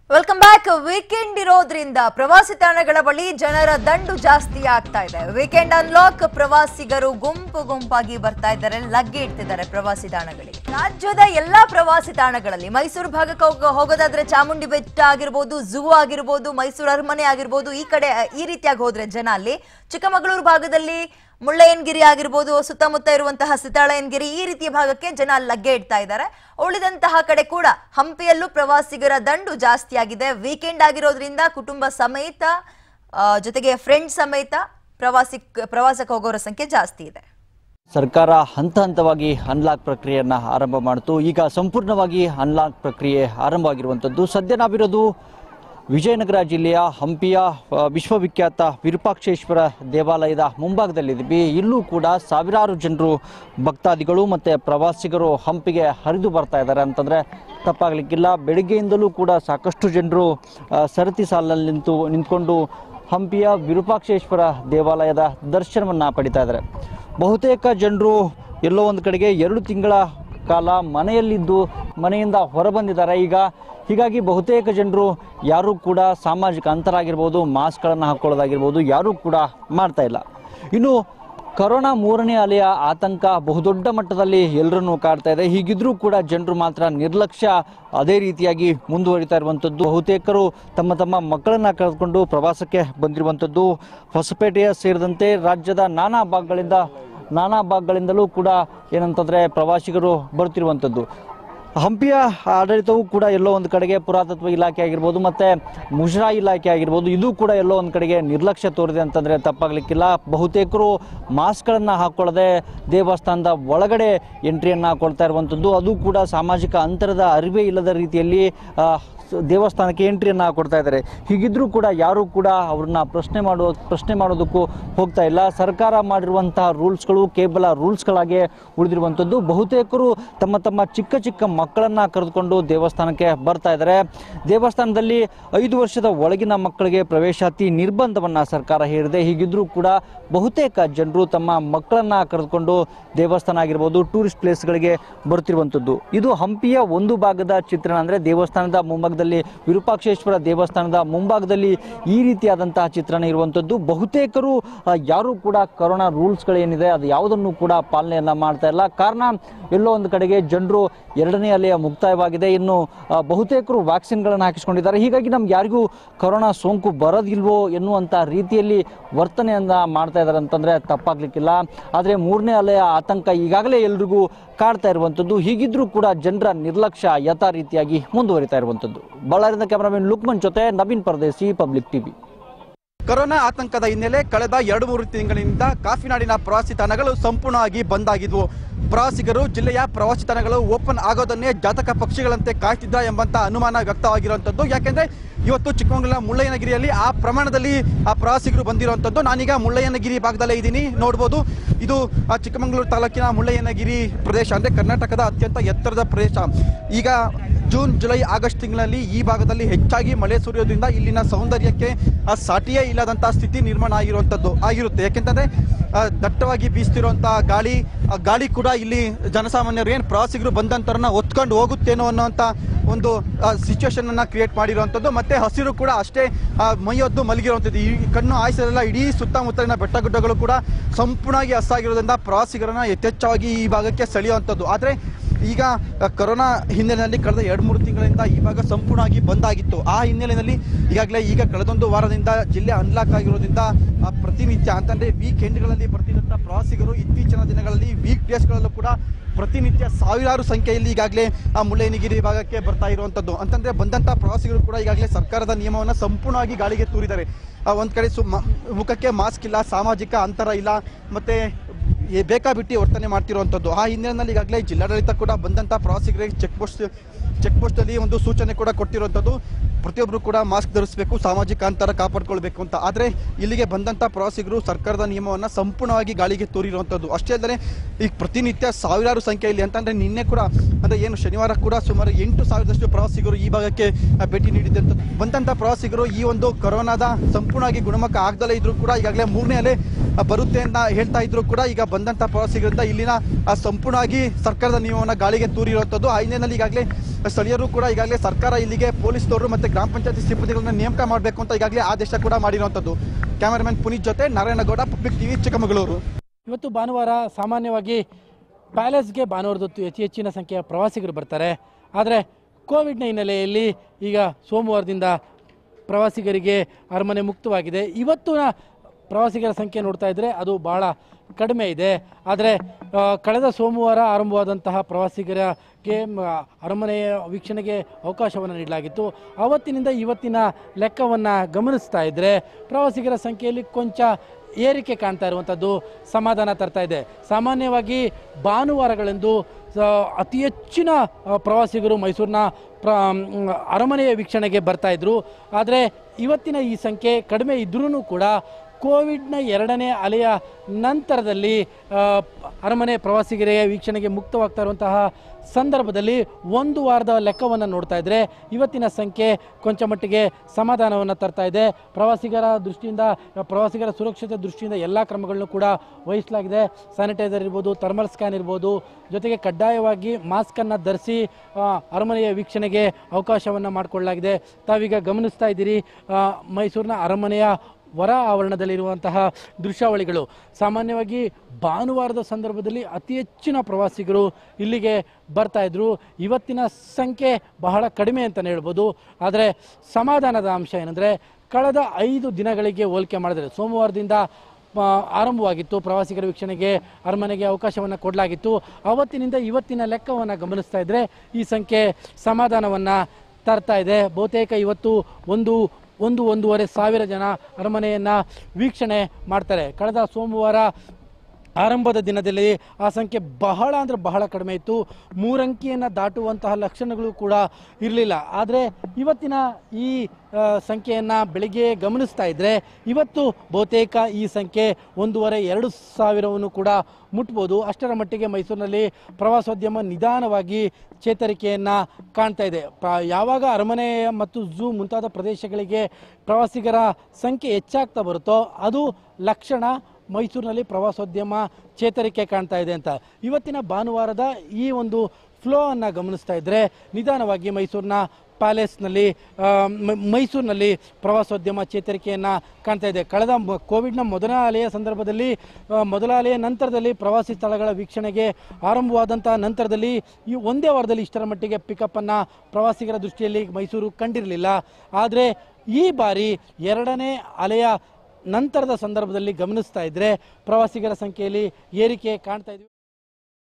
welcome back weekend ಇರೋದ್ರಿಂದ ಪ್ರವಾಸಿ ತಾಣಗಳ ಬಳಿ ಜನರ ದಂಡು ಜಾಸ್ತಿ ಆಗ್ತಾ ಇದೆ ವೀಕೆಂಡ್ ಅನ್ಲಾಕ್ ಪ್ರವಾಸಿಗರು ಗುಂಪು ಗುಂಪಾಗಿ ಬರ್ತಾ ಇದ್ದಾರೆ ಲಗ್ಗೆ ಇಡ್ತಿದ್ದಾರೆ ಪ್ರವಾಸಿ ತಾಣಗಳಿಗೆ ರಾಜ್ಯದ ಎಲ್ಲಾ ಪ್ರವಾಸಿ ತಾಣಗಳಲ್ಲಿ ಮೈಸೂರು ಭಾಗಕ್ಕೆ ಹೋಗ- ಹೋಗೋದಾದ್ರೆ ಚಾಮುಂಡಿ ಬೆಟ್ಟ ಆಗಿರ್ಬೋದು ಝೂ ಆಗಿರ್ಬೋದು ಮೈಸೂರು ಅರಮನೆ ಆಗಿರ್ಬೋದು ಈ ಕಡೆ ಈ ರೀತಿಯಾಗಿ ಹೋದ್ರೆ ಜನ ಅಲ್ಲಿ ಚಿಕ್ಕಮಗಳೂರು ಭಾಗದಲ್ಲಿ ಮುಳ್ಳಯ್ಯನಗಿರಿ ಆಗಿರ್ಬೋದು ಸುತ್ತಮುತ್ತ ಇರುವಂತಹ ಸಿತಾಳಯ್ಯನಗಿರಿ ಈ ರೀತಿಯ ಭಾಗಕ್ಕೆ ಜನ ಲಗ್ಗೆ ಇಡ್ತಾ ಇದ್ದಾರೆ ಉಳಿದಂತಹ ಕಡೆ ಕೂಡ ಹಂಪಿಯಲ್ಲೂ ಪ್ರವಾಸಿಗರ ದಂಡು ಜಾಸ್ತಿ ಆಗಿದೆ ವೀಕೆಂಡ್ ಆಗಿರೋದ್ರಿಂದ ಕುಟುಂಬ ಸಮೇತ ಆ, ಜೊತೆಗೆ ಫ್ರೆಂಡ್ ಸಮೇತ ಪ್ರವಾಸಿ ಪ್ರವಾಸಕ್ಕೆ ಹೋಗೋರ ಸಂಖ್ಯೆ ಜಾಸ್ತಿ ಇದೆ ಸರ್ಕಾರ ಹಂತ ಹಂತವಾಗಿ ಅನ್ಲಾಕ್ ಪ್ರಕ್ರಿಯೆಯನ್ನು ಆರಂಭ ಮಾಡಿತು ಈಗ ಸಂಪೂರ್ಣವಾಗಿ ಅನ್ಲಾಕ್ ಪ್ರಕ್ರಿಯೆ ಆರಂಭವಾಗಿರುವಂಥದ್ದು ಸದ್ಯ ನಾವಿರೋದು ವಿಜಯನಗರ ಜಿಲ್ಲೆಯ ಹಂಪಿಯ ಆ, ವಿಶ್ವವಿಖ್ಯಾತ ವಿರೂಪಾಕ್ಷೇಶ್ವರ ದೇವಾಲಯದ ಮುಂಭಾಗದಲ್ಲಿದ್ದೀವಿ ಇಲ್ಲೂ ಕೂಡ ಸಾವಿರಾರು ಜನರು ಭಕ್ತಾದಿಗಳು ಮತ್ತು ಪ್ರವಾಸಿಗರು ಹಂಪಿಗೆ ಹರಿದು ಬರ್ತಾ ಇದ್ದಾರೆ ಅಂತಂದರೆ ತಪ್ಪಾಗಲಿಕ್ಕಿಲ್ಲ ಬೆಳಗ್ಗೆಯಿಂದಲೂ ಕೂಡ ಸಾಕಷ್ಟು ಜನರು ಆ, ಸರತಿ ಸಾಲಿನಲ್ಲಿ ನಿಂತು ನಿಂತ್ಕೊಂಡು ಹಂಪಿಯ ವಿರೂಪಾಕ್ಷೇಶ್ವರ ದೇವಾಲಯದ ದರ್ಶನವನ್ನು ಪಡಿತಾ ಇದ್ದಾರೆ ಬಹುತೇಕ ಜನರು ಎಲ್ಲೋ ಒಂದು ಕಡೆಗೆ ಎರಡು ತಿಂಗಳ ಕಾಲ ಮನೆಯಲ್ಲಿದ್ದು ಮನೆಯಿಂದ ಹೊರಬಂದಿದ್ದಾರೆ ಈಗ ಹೀಗಾಗಿ ಬಹುತೇಕ ಜನರು ಯಾರೂ ಕೂಡ ಸಾಮಾಜಿಕ ಅಂತರ ಆಗಿರ್ಬೋದು ಮಾಸ್ಕ್ಗಳನ್ನು ಹಾಕ್ಕೊಳ್ಳೋದಾಗಿರ್ಬೋದು ಯಾರೂ ಕೂಡ ಮಾಡ್ತಾ ಇಲ್ಲ ಇನ್ನು ಕೊರೋನಾ ಮೂರನೇ ಅಲೆಯ ಆತಂಕ ಬಹುದೊಡ್ಡ ಮಟ್ಟದಲ್ಲಿ ಎಲ್ಲರನ್ನೂ ಕಾಡ್ತಾ ಇದೆ ಹೀಗಿದ್ರೂ ಕೂಡ ಜನರು ಮಾತ್ರ ನಿರ್ಲಕ್ಷ್ಯ ಅದೇ ರೀತಿಯಾಗಿ ಮುಂದುವರಿತಾ ಇರುವಂಥದ್ದು ಬಹುತೇಕರು ತಮ್ಮ ತಮ್ಮ ಮಕ್ಕಳನ್ನು ಕರೆದುಕೊಂಡು ಪ್ರವಾಸಕ್ಕೆ ಬಂದಿರುವಂಥದ್ದು ಹೊಸಪೇಟೆಯ ಸೇರಿದಂತೆ ರಾಜ್ಯದ ನಾನಾ ಭಾಗಗಳಿಂದ ನಾನಾ ಭಾಗಗಳಿಂದಲೂ ಕೂಡ ಏನಂತಂದರೆ ಪ್ರವಾಸಿಗರು ಬರ್ತಿರುವಂಥದ್ದು ಹಂಪಿಯ ಆಡಳಿತವೂ ಕೂಡ ಎಲ್ಲೋ ಒಂದು ಕಡೆಗೆ ಪುರಾತತ್ವ ಇಲಾಖೆ ಆಗಿರ್ಬೋದು ಮತ್ತು ಮುಜರಾ ಇಲಾಖೆ ಆಗಿರ್ಬೋದು ಇದು ಕೂಡ ಎಲ್ಲೋ ಒಂದು ಕಡೆಗೆ ನಿರ್ಲಕ್ಷ್ಯ ತೋರಿದೆ ಅಂತಂದರೆ ತಪ್ಪಾಗಲಿಕ್ಕಿಲ್ಲ ಬಹುತೇಕರು ಮಾಸ್ಕ್ಗಳನ್ನು ಹಾಕ್ಕೊಳ್ಳದೆ ದೇವಸ್ಥಾನದ ಒಳಗಡೆ ಎಂಟ್ರಿಯನ್ನು ಕೊಡ್ತಾ ಇರುವಂಥದ್ದು ಅದು ಕೂಡ ಸಾಮಾಜಿಕ ಅಂತರದ ಅರಿವೇ ಇಲ್ಲದ ರೀತಿಯಲ್ಲಿ ಆ, ಸ- ದೇವಸ್ಥಾನಕ್ಕೆ ಎಂಟ್ರಿಯನ್ನು ಕೊಡ್ತಾ ಇದ್ದಾರೆ ಹೀಗಿದ್ರೂ ಕೂಡ ಯಾರೂ ಕೂಡ ಅವ್ರನ್ನ ಪ್ರಶ್ನೆ ಮಾಡುವ ಪ್ರಶ್ನೆ ಮಾಡೋದಕ್ಕೂ ಹೋಗ್ತಾ ಇಲ್ಲ ಸರ್ಕಾರ ಮಾಡಿರುವಂತಹ ರೂಲ್ಸ್ಗಳು ಕೇವಲ ರೂಲ್ಸ್ಗಳಾಗೆ ಉಳಿದಿರುವಂಥದ್ದು ಬಹುತೇಕರು ತಮ್ಮ ತಮ್ಮ ಚಿಕ್ಕ ಚಿಕ್ಕ ಮಕ್ಕಳನ್ನು ಕರೆದುಕೊಂಡು ದೇವಸ್ಥಾನಕ್ಕೆ ಬರ್ತಾ ಇದ್ದಾರೆ ದೇವಸ್ಥಾನದಲ್ಲಿ ಐದು ವರ್ಷದ ಒಳಗಿನ ಮಕ್ಕಳಿಗೆ ಪ್ರವೇಶಾತಿ ನಿರ್ಬಂಧವನ್ನು ಸರ್ಕಾರ ಹೇರಿದೆ ಹೀಗಿದ್ರೂ ಕೂಡ ಬಹುತೇಕ ಜನರು ತಮ್ಮ ಮಕ್ಕಳನ್ನು ಕರೆದುಕೊಂಡು ದೇವಸ್ಥಾನ ಆಗಿರ್ಬೋದು ಟೂರಿಸ್ಟ್ ಪ್ಲೇಸ್ಗಳಿಗೆ ಬರ್ತಿರುವಂಥದ್ದು ಇದು ಹಂಪಿಯ ಒಂದು ಭಾಗದ ಚಿತ್ರಣ ಅಂದರೆ ದೇವಸ್ಥಾನದ ಮುಂಭಾಗದಲ್ಲಿ ವಿರೂಪಾಕ್ಷೇಶ್ವರ ದೇವಸ್ಥಾನದ ಮುಂಭಾಗದಲ್ಲಿ ಈ ರೀತಿಯಾದಂತಹ ಚಿತ್ರಣ ಇರುವಂಥದ್ದು ಬಹುತೇಕರು ಆ, ಯಾರೂ ಕೂಡ ಕೊರೋನಾ ರೂಲ್ಸ್ಗಳೇನಿದೆ ಅದು ಯಾವುದನ್ನು ಕೂಡ ಪಾಲನೆಯನ್ನು ಮಾಡ್ತಾ ಇಲ್ಲ ಕಾರಣ ಎಲ್ಲೋ ಒಂದು ಕಡೆಗೆ ಜನರು ಎರಡನೇ ಅಲೆಯ ಮುಕ್ತಾಯವಾಗಿದೆ ಇನ್ನು ಆ, ಬಹುತೇಕರು ವ್ಯಾಕ್ಸಿನ್ಗಳನ್ನು ಹಾಕಿಸ್ಕೊಂಡಿದ್ದಾರೆ ಹೀಗಾಗಿ ನಮ್ಗೆ ಯಾರಿಗೂ ಕೊರೋನಾ ಸೋಂಕು ಬರೋದಿಲ್ವೋ ಎನ್ನುವಂಥ ರೀತಿಯಲ್ಲಿ ವರ್ತನೆಯನ್ನು ಮಾಡ್ತಾ ಇದ್ದಾರೆ ಅಂತಂದರೆ ತಪ್ಪಾಗಲಿಕ್ಕಿಲ್ಲ ಆದರೆ ಮೂರನೇ ಅಲೆಯ ಆತಂಕ ಈಗಾಗಲೇ ಎಲ್ರಿಗೂ ಕಾಡ್ತಾ ಇರುವಂಥದ್ದು ಹೀಗಿದ್ರೂ ಕೂಡ ಜನರ ನಿರ್ಲಕ್ಷ್ಯ ಯಥಾ ರೀತಿಯಾಗಿ ಮುಂದುವರಿತಾ ಇರುವಂಥದ್ದು ಬಳ್ಳಾರಿಯಿಂದ ಕ್ಯಾಮರಾಮನ್ ಲುಕ್ಮನ್ ಜೊತೆ Naveen Paradesi public TV corona ಆತಂಕದ ಹಿನ್ನೆಲೆ ಕಳೆದ ಎರಡು ಮೂರು ತಿಂಗಳಿಂದ ಕಾಫಿನಾಡಿನ ಪ್ರವಾಸಿ ತಾಣಗಳು ಸಂಪೂರ್ಣವಾಗಿ ಬಂದ್ ಆಗಿದ್ವು ಪ್ರವಾಸಿಗರು ಜಿಲ್ಲೆಯ ಪ್ರವಾಸಿ ತಾಣಗಳು ಓಪನ್ ಆಗೋದನ್ನೇ ಜಾತಕ ಪಕ್ಷಿಗಳಂತೆ ಕಾಯ್ತಿದ್ದ ಎಂಬಂತ ಅನುಮಾನ ವ್ಯಕ್ತವಾಗಿರುವಂತದ್ದು ಯಾಕೆಂದ್ರೆ ಇವತ್ತು ಚಿಕ್ಕಮಗಳೂರಿನ ಮುಳ್ಳಯ್ಯನಗಿರಿಯಲ್ಲಿ ಆ ಪ್ರಮಾಣದಲ್ಲಿ ಆ ಪ್ರವಾಸಿಗರು ಬಂದಿರುವಂತದ್ದು ನಾನೀಗ ಮುಳ್ಳಯ್ಯನಗಿರಿ ಭಾಗದಲ್ಲೇ ಇದ್ದೀನಿ ನೋಡ್ಬೋದು ಇದು ಆ ಚಿಕ್ಕಮಗಳೂರು ತಾಲೂಕಿನ ಮುಳ್ಳಯ್ಯನಗಿರಿ ಪ್ರದೇಶ ಅಂದ್ರೆ ಕರ್ನಾಟಕದ ಅತ್ಯಂತ ಎತ್ತರದ ಪ್ರದೇಶ ಈಗ ಜೂನ್ ಜುಲೈ ಆಗಸ್ಟ್ ತಿಂಗಳಲ್ಲಿ ಈ ಭಾಗದಲ್ಲಿ ಹೆಚ್ಚಾಗಿ ಮಳೆ ಸುರಿಯೋದ್ರಿಂದ ಇಲ್ಲಿನ ಸೌಂದರ್ಯಕ್ಕೆ ಆ ಸಾಟಿಯೇ ಇಲ್ಲದಂತಹ ಸ್ಥಿತಿ ನಿರ್ಮಾಣ ಆಗಿರುವಂಥದ್ದು ಆಗಿರುತ್ತೆ ಯಾಕೆಂತಂದ್ರೆ ಆ, ದಟ್ಟವಾಗಿ ಬೀಸ್ತಿರುವಂತಹ ಗಾಳಿ ಆ ಗಾಳಿ ಕೂಡ ಇಲ್ಲಿ ಜನಸಾಮಾನ್ಯರು ಏನು ಪ್ರವಾಸಿಗರು ಬಂದಂತರನ್ನ ಹೊತ್ಕೊಂಡು ಹೋಗುತ್ತೇನೋ ಅನ್ನೋಂಥ ಒಂದು ಸಿಚುವೇಶನ್ ಅನ್ನ ಕ್ರಿಯೇಟ್ ಮಾಡಿರುವಂಥದ್ದು ಮತ್ತೆ ಹಸಿರು ಕೂಡ ಅಷ್ಟೇ ಆ, ಮೈಯೊದ್ದು ಮಲಗಿರುವಂಥದ್ದು ಈ ಕಣ್ಣು ಆಯ್ಸಲೆಲ್ಲ ಇಡೀ ಸುತ್ತಮುತ್ತಲಿನ ಬೆಟ್ಟ ಗುಡ್ಡಗಳು ಕೂಡ ಸಂಪೂರ್ಣವಾಗಿ ಹಸ್ಸಾಗಿರೋದ್ರಿಂದ ಪ್ರವಾಸಿಗರನ್ನ ಯಥೇಚ್ಛವಾಗಿ ಈ ಭಾಗಕ್ಕೆ ಸೆಳೆಯುವಂಥದ್ದು ಆದರೆ ಈಗ ಅ, ಕೊರೋನಾ ಹಿನ್ನೆಲೆಯಲ್ಲಿ ಕಳೆದ ಎರಡು ಮೂರು ತಿಂಗಳಿಂದ ಈ ಭಾಗ ಸಂಪೂರ್ಣವಾಗಿ ಬಂದಾಗಿತ್ತು ಆ ಹಿನ್ನೆಲೆಯಲ್ಲಿ ಈಗಾಗಲೇ ಈಗ ಕಳೆದೊಂದು ವಾರದಿಂದ ಜಿಲ್ಲೆ ಅನ್ಲಾಕ್ ಆಗಿರೋದ್ರಿಂದ ಆ, ಪ್ರತಿನಿತ್ಯ ಅಂತಂದ್ರೆ ವೀಕೆಂಡ್ಗಳಲ್ಲಿ ಬರ್ತಿದ್ದಂಥ ಪ್ರವಾಸಿಗರು ಇತ್ತೀಚಿನ ದಿನಗಳಲ್ಲಿ ವೀಕ್ ಡೇಸ್ಗಳಲ್ಲೂ ಕೂಡ ಪ್ರತಿನಿತ್ಯ ಸಾವಿರಾರು ಸಂಖ್ಯೆಯಲ್ಲಿ ಈಗಾಗಲೇ ಆ ಮುಳ್ಳಯ್ಯನಗಿರಿ ಭಾಗಕ್ಕೆ ಬರ್ತಾ ಇರುವಂಥದ್ದು ಅಂತಂದ್ರೆ ಬಂದಂಥ ಪ್ರವಾಸಿಗರು ಕೂಡ ಈಗಾಗಲೇ ಸರ್ಕಾರದ ನಿಯಮವನ್ನು ಸಂಪೂರ್ಣವಾಗಿ ಗಾಳಿಗೆ ತೂರಿದ್ದಾರೆ ಆ, ಒಂದ್ ಕಡೆ ಸು ಮ- ಮುಖಕ್ಕೆ ಮಾಸ್ಕ್ ಇಲ್ಲ ಸಾಮಾಜಿಕ ಅಂತರ ಇಲ್ಲ ಮತ್ತೆ ಏ- ಬೇಕಾಬಿಟ್ಟಿ ವರ್ತನೆ ಮಾಡ್ತಿರುವಂಥದ್ದು ಆ ಹಿನ್ನೆಲೆಯಲ್ಲಿ ಈಗಾಗಲೇ ಜಿಲ್ಲಾಡಳಿತ ಕೂಡ ಬಂದಂಥ ಪ್ರವಾಸಿಗರಿಗೆ ಚೆಕ್ ಪೋಸ್ಟ್ ಚೆಕ್ ಪೋಸ್ಟಲ್ಲಿ ಒಂದು ಸೂಚನೆ ಕೂಡ ಕೊಟ್ಟಿರುವಂಥದ್ದು ಪ್ರತಿಯೊಬ್ಬರು ಕೂಡ ಮಾಸ್ಕ್ ಧರಿಸಬೇಕು ಸಾಮಾಜಿಕ ಅಂತರ ಕಾಪಾಡ್ಕೊಳ್ಬೇಕು ಅಂತ ಆದರೆ ಇಲ್ಲಿಗೆ ಬಂದಂಥ ಪ್ರವಾಸಿಗರು ಸರ್ಕಾರದ ನಿಯಮವನ್ನು ಸಂಪೂರ್ಣವಾಗಿ ಗಾಳಿಗೆ ತೋರಿರುವಂಥದ್ದು ಅಷ್ಟೇ ಅಲ್ಲದೆ ಈಗ ಪ್ರತಿನಿತ್ಯ ಸಾವಿರಾರು ಸಂಖ್ಯೆಯಲ್ಲಿ ಅಂತಂದರೆ ನಿನ್ನೆ ಕೂಡ ಅಂದರೆ ಏನು ಶನಿವಾರ ಕೂಡ ಸುಮಾರು ಎಂಟು ಸಾವಿರದಷ್ಟು ಪ್ರವಾಸಿಗರು ಈ ಭಾಗಕ್ಕೆ ಆ, ಭೇಟಿ ನೀಡಿದ್ದಂಥದ್ದು ಬಂದಂಥ ಪ್ರವಾಸಿಗರು ಈ ಒಂದು ಕೊರೋನಾದ ಸಂಪೂರ್ಣವಾಗಿ ಗುಣಮುಖ ಆಗದಲ್ಲೇ ಇದ್ರೂ ಕೂಡ ಈಗಾಗಲೇ ಮೂರನೇ ಅಲೆ ಆ, ಬರುತ್ತೆ ಅಂತ ಹೇಳ್ತಾ ಇದ್ರು ಕೂಡ ಈಗ ಬಂದಂಥ ಪ್ರವಾಸಿಗರಿಂದ ಇಲ್ಲಿನ ಆ, ಸಂಪೂರ್ಣವಾಗಿ ಸರ್ಕಾರದ ನಿಯಮವನ್ನು ಗಾಳಿಗೆ ತೂರಿರುವಂಥದ್ದು ಆ ಹಿನ್ನೆಲೆಯಲ್ಲಿ ಈಗಾಗಲೇ ಸ್ಥಳೀಯರು ಕೂಡ ಈಗಾಗಲೇ ಸರ್ಕಾರ ಇಲ್ಲಿಗೆ ಪೊಲೀಸ್ನವರು ಮತ್ತೆ ಗ್ರಾಮ ಪಂಚಾಯತಿ ಸಿಬ್ಬಂದಿಗಳನ್ನ ನೇಮಕ ಮಾಡಬೇಕು ಅಂತ ಈಗಾಗಲೇ ಆದೇಶ ಕೂಡ ಮಾಡಿರುವಂಥದ್ದು ಕ್ಯಾಮರಾಮನ್ ಪುನೀತ್ ಜೊತೆ ನಾರಾಯಣಗೌಡ ಪಬ್ಲಿಕ್ ಟಿವಿ ಚಿಕ್ಕಮಗಳೂರು ಇವತ್ತು ಭಾನುವಾರ ಸಾಮಾನ್ಯವಾಗಿ ಪ್ಯಾಲೇಸ್ಗೆ ಭಾನುವಾರದೊತ್ತು ಹೆಚ್ಚು ಹೆಚ್ಚಿನ ಸಂಖ್ಯೆಯ ಪ್ರವಾಸಿಗರು ಬರ್ತಾರೆ ಆದರೆ ಕೋವಿಡ್ನ ಹಿನ್ನೆಲೆಯಲ್ಲಿ ಈಗ ಸೋಮವಾರದಿಂದ ಪ್ರವಾಸಿಗರಿಗೆ ಅರಮನೆ ಮುಕ್ತವಾಗಿದೆ ಇವತ್ತಿನ ಪ್ರವಾಸಿಗರ ಸಂಖ್ಯೆ ನೋಡ್ತಾ ಇದ್ದರೆ ಅದು ಭಾಳ ಕಡಿಮೆ ಇದೆ ಆದರೆ ಆ, ಕಳೆದ ಸೋಮವಾರ ಆರಂಭವಾದಂತಹ ಪ್ರವಾಸಿಗರಿಗೆ ಮ, ಅರಮನೆಯ ವೀಕ್ಷಣೆಗೆ ಅವಕಾಶವನ್ನು ನೀಡಲಾಗಿತ್ತು ಆವತ್ತಿನಿಂದ ಇವತ್ತಿನ ಲೆಕ್ಕವನ್ನು ಗಮನಿಸ್ತಾ ಇದ್ದರೆ ಪ್ರವಾಸಿಗರ ಸಂಖ್ಯೆಯಲ್ಲಿ ಕೊಂಚ ಏರಿಕೆ ಕಾಣ್ತಾ ಇರುವಂಥದ್ದು ಸಮಾಧಾನ ತರ್ತಾ ಇದೆ ಸಾಮಾನ್ಯವಾಗಿ ಭಾನುವಾರಗಳಂದು ಸ- ಅತಿ ಹೆಚ್ಚಿನ ಆ, ಪ್ರವಾಸಿಗರು ಮೈಸೂರಿನ ಪ್ರ ಮ್, ಅರಮನೆಯ ವೀಕ್ಷಣೆಗೆ ಬರ್ತಾ ಇದ್ರು ಆದರೆ ಇವತ್ತಿನ ಈ ಸಂಖ್ಯೆ ಕಡಿಮೆ ಇದ್ರೂ ಕೂಡ ಕೋವಿಡ್ನ ಎರಡನೇ ಅಲೆಯ ನಂತರದಲ್ಲಿ ಆ, ಅರಮನೆ ಪ್ರವಾಸಿಗರಿಗೆ ವೀಕ್ಷಣೆಗೆ ಮುಕ್ತವಾಗ್ತಾ ಇರುವಂತಹ ಸಂದರ್ಭದಲ್ಲಿ ಒಂದು ವಾರದ ಲೆಕ್ಕವನ್ನು ನೋಡ್ತಾ ಇದ್ದರೆ ಇವತ್ತಿನ ಸಂಖ್ಯೆ ಕೊಂಚ ಮಟ್ಟಿಗೆ ಸಮಾಧಾನವನ್ನು ತರ್ತಾ ಇದೆ ಪ್ರವಾಸಿಗರ ದೃಷ್ಟಿಯಿಂದ ಪ್ರವಾಸಿಗರ ಸುರಕ್ಷತೆ ದೃಷ್ಟಿಯಿಂದ ಎಲ್ಲ ಕ್ರಮಗಳನ್ನು ಕೂಡ ವಹಿಸಲಾಗಿದೆ ಸ್ಯಾನಿಟೈಸರ್ ಇರ್ಬೋದು ಥರ್ಮಲ್ ಸ್ಕ್ಯಾನ್ ಇರ್ಬೋದು ಜೊತೆಗೆ ಕಡ್ಡಾಯವಾಗಿ ಮಾಸ್ಕನ್ನು ಧರಿಸಿ ಆ, ಅರಮನೆಯ ವೀಕ್ಷಣೆಗೆ ಅವಕಾಶವನ್ನು ಮಾಡಿಕೊಳ್ಳಲಾಗಿದೆ ತಾವೀಗ ಗಮನಿಸ್ತಾ ಇದ್ದೀರಿ ಆ, ಮೈಸೂರಿನ ಅರಮನೆಯ ಹೊರ ಆವರಣದಲ್ಲಿರುವಂತಹ ದೃಶ್ಯಾವಳಿಗಳು ಸಾಮಾನ್ಯವಾಗಿ ಭಾನುವಾರದ ಸಂದರ್ಭದಲ್ಲಿ ಅತಿ ಹೆಚ್ಚಿನ ಪ್ರವಾಸಿಗರು ಇಲ್ಲಿಗೆ ಬರ್ತಾ ಇದ್ರು ಇವತ್ತಿನ ಸಂಖ್ಯೆ ಬಹಳ ಕಡಿಮೆ ಅಂತಲೇ ಹೇಳ್ಬೋದು ಆದರೆ ಸಮಾಧಾನದ ಅಂಶ ಏನಂದರೆ ಕಳೆದ ಐದು ದಿನಗಳಿಗೆ ಹೋಲಿಕೆ ಮಾಡಿದರೆ ಸೋಮವಾರದಿಂದ ಆ, ಆರಂಭವಾಗಿತ್ತು ಪ್ರವಾಸಿಗರ ವೀಕ್ಷಣೆಗೆ ಅರಮನೆಗೆ ಅವಕಾಶವನ್ನು ಕೊಡಲಾಗಿತ್ತು ಅವತ್ತಿನಿಂದ ಇವತ್ತಿನ ಲೆಕ್ಕವನ್ನು ಗಮನಿಸ್ತಾ ಇದ್ದರೆ ಈ ಸಂಖ್ಯೆ ಸಮಾಧಾನವನ್ನು ತರ್ತಾ ಇದೆ ಬಹುತೇಕ ಇವತ್ತು ಒಂದು ಒಂದು ಒಂದೂವರೆ ಸಾವಿರ ಜನ ಅರಮನೆಯನ್ನು ವೀಕ್ಷಣೆ ಮಾಡ್ತಾರೆ ಕಳೆದ ಸೋಮವಾರ ಆರಂಭದ ದಿನದಲ್ಲಿ ಆ ಸಂಖ್ಯೆ ಬಹಳ ಅಂದರೆ ಬಹಳ ಕಡಿಮೆ ಇತ್ತು ಮೂರಂಕಿಯನ್ನು ದಾಟುವಂತಹ ಲಕ್ಷಣಗಳು ಕೂಡ ಇರಲಿಲ್ಲ ಆದರೆ ಇವತ್ತಿನ ಈ ಆ, ಸಂಖ್ಯೆಯನ್ನು ಬೆಳಿಗ್ಗೆ ಗಮನಿಸ್ತಾ ಇದ್ದರೆ ಇವತ್ತು ಬಹುತೇಕ ಈ ಸಂಖ್ಯೆ ಒಂದೂವರೆ ಎರಡು ಸಾವಿರವನ್ನು ಕೂಡ ಮುಟ್ಬೋದು ಅಷ್ಟರ ಮಟ್ಟಿಗೆ ಮೈಸೂರಿನಲ್ಲಿ ಪ್ರವಾಸೋದ್ಯಮ ನಿಧಾನವಾಗಿ ಚೇತರಿಕೆಯನ್ನು ಕಾಣ್ತಾ ಇದೆ ಪ್ರ- ಯಾವಾಗ ಅರಮನೆ ಮತ್ತು ಝೂ ಮುಂತಾದ ಪ್ರದೇಶಗಳಿಗೆ ಪ್ರವಾಸಿಗರ ಸಂಖ್ಯೆ ಹೆಚ್ಚಾಗ್ತಾ ಬರುತ್ತೋ ಅದು ಲಕ್ಷಣ ಮೈಸೂರಿನಲ್ಲಿ ಪ್ರವಾಸೋದ್ಯಮ ಚೇತರಿಕೆ ಕಾಣ್ತಾ ಇದೆ ಅಂತ ಇವತ್ತಿನ ಭಾನುವಾರದ ಈ ಒಂದು ಫ್ಲೋ ಅನ್ನು ಗಮನಿಸ್ತಾ ಇದ್ದರೆ ನಿಧಾನವಾಗಿ ಮೈಸೂರಿನ ಪ್ಯಾಲೇಸ್ನಲ್ಲಿ ಆ, ಮ- ಮೈಸೂರಿನಲ್ಲಿ ಪ್ರವಾಸೋದ್ಯಮ ಚೇತರಿಕೆಯನ್ನು ಕಾಣ್ತಾ ಇದೆ ಕಳೆದ ಮ- ಕೋವಿಡ್ನ ಮೊದಲ ಅಲೆಯ ಸಂದರ್ಭದಲ್ಲಿ ಆ, ಮೊದಲ ಅಲೆಯ ನಂತರದಲ್ಲಿ ಪ್ರವಾಸಿ ಸ್ಥಳಗಳ ವೀಕ್ಷಣೆಗೆ ಆರಂಭವಾದಂಥ ನಂತರದಲ್ಲಿ ಈ ಒಂದೇ ವಾರದಲ್ಲಿ ಇಷ್ಟರ ಮಟ್ಟಿಗೆ ಪಿಕಪ್ಪನ್ನು ಪ್ರವಾಸಿಗರ ದೃಷ್ಟಿಯಲ್ಲಿ ಮೈಸೂರು ಕಂಡಿರಲಿಲ್ಲ ಆದರೆ ಈ ಬಾರಿ ಎರಡನೇ ಅಲೆಯ ನಂತರದ ಸಂದರ್ಭದಲ್ಲಿ ಗಮನಿಸ್ತಾ ಇದ್ದರೆ ಪ್ರವಾಸಿಗರ ಸಂಖ್ಯೆಯಲ್ಲಿ ಏರಿಕೆ ಕಾಣ್ತಾ ಇದ್ವಿ